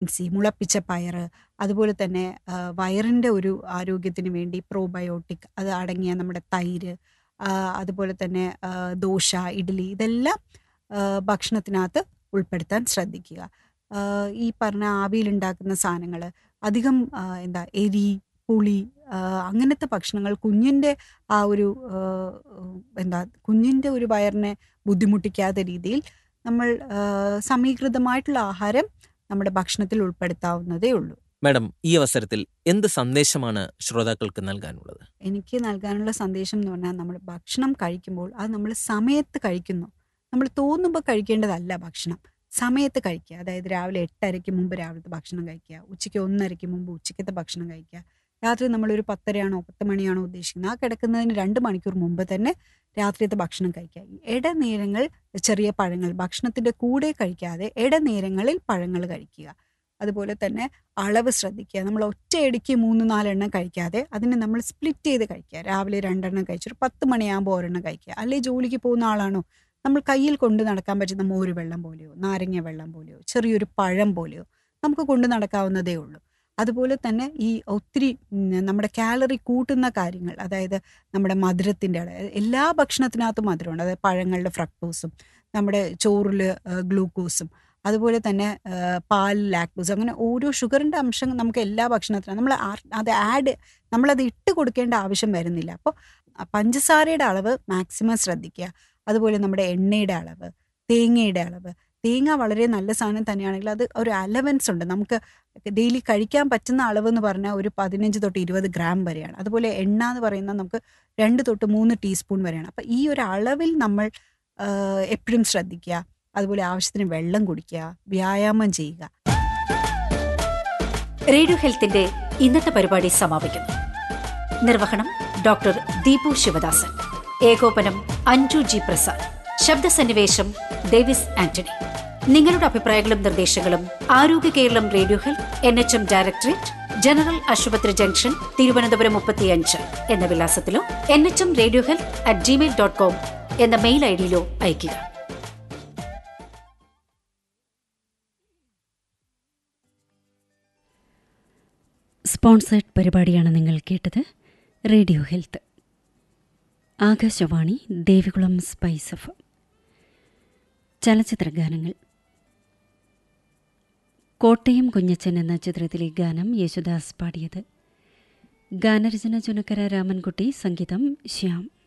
C മുളപ്പിച്ച പയറ് അതുപോലെ തന്നെ ആ, വയറിൻ്റെ ഒരു ആരോഗ്യത്തിന് വേണ്ടി പ്രോബയോട്ടിക് അത് അടങ്ങിയ നമ്മുടെ തൈര് ആ, അതുപോലെ തന്നെ ആ, ദോശ ഇഡ്ഡലി ഇതെല്ലാം ആ, ഭക്ഷണത്തിനകത്ത് ഉൾപ്പെടുത്താൻ ശ്രദ്ധിക്കുക ആ, ഈ പറഞ്ഞ ആവിയിലുണ്ടാക്കുന്ന സാധനങ്ങൾ അധികം ആ, എന്താ എരി പുളി ആ, അങ്ങനത്തെ ഭക്ഷണങ്ങൾ കുഞ്ഞിൻ്റെ ആ ഒരു ആ, എന്താ കുഞ്ഞിൻ്റെ ഒരു വയറിനെ ബുദ്ധിമുട്ടിക്കാത്ത രീതിയിൽ നമ്മൾ ആ, സമീകൃതമായിട്ടുള്ള ആഹാരം നമ്മുടെ ഭക്ഷണത്തിൽ ഉൾപ്പെടുത്താവുന്നതേ ഉള്ളൂ മാഡം ഈ അവസരത്തിൽ എന്ത് സന്ദേശമാണ് ശ്രോതാക്കൾക്ക് നൽകാനുള്ളത് എനിക്ക് നൽകാനുള്ള സന്ദേശം എന്ന് പറഞ്ഞാൽ നമ്മൾ ഭക്ഷണം കഴിക്കുമ്പോൾ അത് നമ്മൾ സമയത്ത് കഴിക്കുന്നു നമ്മൾ തോന്നുമ്പോൾ കഴിക്കേണ്ടതല്ല ഭക്ഷണം സമയത്ത് കഴിക്കുക അതായത് രാവിലെ എട്ടരയ്ക്ക് മുമ്പ് രാവിലത്തെ ഭക്ഷണം കഴിക്കുക ഉച്ചയ്ക്ക് ഒന്നരയ്ക്ക് മുമ്പ് ഉച്ചയ്ക്കത്തെ ഭക്ഷണം കഴിക്കുക രാത്രി നമ്മളൊരു പത്തരയാണോ പത്ത് മണിയാണോ ഉദ്ദേശിക്കുന്നത് ആ കിടക്കുന്നതിന് രണ്ട് മണിക്കൂർ മുമ്പ് തന്നെ രാത്രിയത്തെ ഭക്ഷണം കഴിക്കുക ഈ ഇടനേരങ്ങൾ ചെറിയ പഴങ്ങൾ ഭക്ഷണത്തിൻ്റെ കൂടെ കഴിക്കാതെ ഇടനേരങ്ങളിൽ പഴങ്ങൾ കഴിക്കുക അതുപോലെ തന്നെ അളവ് ശ്രദ്ധിക്കുക നമ്മൾ ഒറ്റയടിക്ക് മൂന്ന് നാലെണ്ണം കഴിക്കാതെ അതിനെ നമ്മൾ സ്പ്ലിറ്റ് ചെയ്ത് കഴിക്കുക രാവിലെ രണ്ടെണ്ണം കഴിച്ചൊരു പത്ത് മണിയാകുമ്പോൾ ഒരെണ്ണം കഴിക്കുക അല്ലെ ജോലിക്ക് പോകുന്ന ആളാണോ നമ്മൾ കയ്യിൽ കൊണ്ട് നടക്കാൻ പറ്റുന്ന മോര് വെള്ളം പോലെയോ നാരങ്ങ വെള്ളം പോലെയോ ചെറിയൊരു പഴം പോലെയോ നമുക്ക് കൊണ്ട് നടക്കാവുന്നതേ ഉള്ളൂ അതുപോലെ തന്നെ ഈ ഒത്തിരി ഉം, നമ്മുടെ കാലറി കൂട്ടുന്ന കാര്യങ്ങൾ അതായത് നമ്മുടെ മധുരത്തിൻ്റെ അളവ് എല്ലാ ഭക്ഷണത്തിനകത്തും മധുരമുണ്ട് അതായത് പഴങ്ങളുടെ ഫ്രക്ടോസും നമ്മുടെ ചോറിൽ ഗ്ലൂക്കോസും അതുപോലെ തന്നെ ആ, പാൽ ലാക്ടോസ് അങ്ങനെ ഓരോ ഷുഗറിൻ്റെ അംശം നമുക്ക് എല്ലാ ഭക്ഷണത്തിനും നമ്മൾ ആ- അത് ആഡ് നമ്മളത് ഇട്ട് കൊടുക്കേണ്ട ആവശ്യം വരുന്നില്ല അപ്പോൾ പഞ്ചസാരയുടെ അളവ് മാക്സിമം ശ്രദ്ധിക്കുക അതുപോലെ നമ്മുടെ എണ്ണയുടെ അളവ് തേങ്ങയുടെ അളവ് തേങ്ങ വളരെ നല്ല സാധനം തന്നെയാണെങ്കിൽ അത് ഒരു അലവൻസ് ഉണ്ട് നമുക്ക് ഡെയിലി കഴിക്കാൻ പറ്റുന്ന അളവ് എന്ന് പറഞ്ഞാൽ ഒരു പതിനഞ്ച് തൊട്ട് ഇരുപത് ഗ്രാം വരെയാണ് അതുപോലെ എണ്ണ എന്ന് പറയുന്നത് നമുക്ക് രണ്ട് തൊട്ട് മൂന്ന് ടീസ്പൂൺ വരെയാണ് അപ്പം ഈ ഒരു അളവിൽ നമ്മൾ എപ്പോഴും ശ്രദ്ധിക്കുക അതുപോലെ ആവശ്യത്തിന് വെള്ളം കുടിക്കുക വ്യായാമം ചെയ്യുക റേഡിയോ ഹെൽത്തിന്റെ ഇന്നത്തെ പരിപാടി സമാപിക്കുന്നു നിർവഹണം ഡോക്ടർ ദീപു ശിവദാസൻ ഏകോപനം അഞ്ജു ജി പ്രസാദ് ശബ്ദസന്നിവേശം ഡേവിസ് ആന്റണി നിങ്ങളുടെ അഭിപ്രായങ്ങളും നിർദ്ദേശങ്ങളും ആരോഗ്യ Kerala radio health N H M directorate general ആശുപത്രി ജംഗ്ഷൻ തിരുവനന്തപുരം മുപ്പത്തിയഞ്ച് എന്ന വിലാസത്തിലോ N H M radio health at Gmail dot com എന്ന മെയിൽ ഐ ഡിയിലോ അയയ്ക്കുക സ്പോൺസേഡ് പരിപാടിയാണ് നിങ്ങൾ കേട്ടത് radio health Akashvani Devikulam spice F ചലച്ചിത്ര ഗാനങ്ങൾ കോട്ടയം കുഞ്ഞച്ചൻ എന്ന ചിത്രത്തിലെ ഗാനം യേശുദാസ് പാടിയത് ഗാനരചന ചുനക്കര രാമൻകുട്ടി സംഗീതം ശ്യാം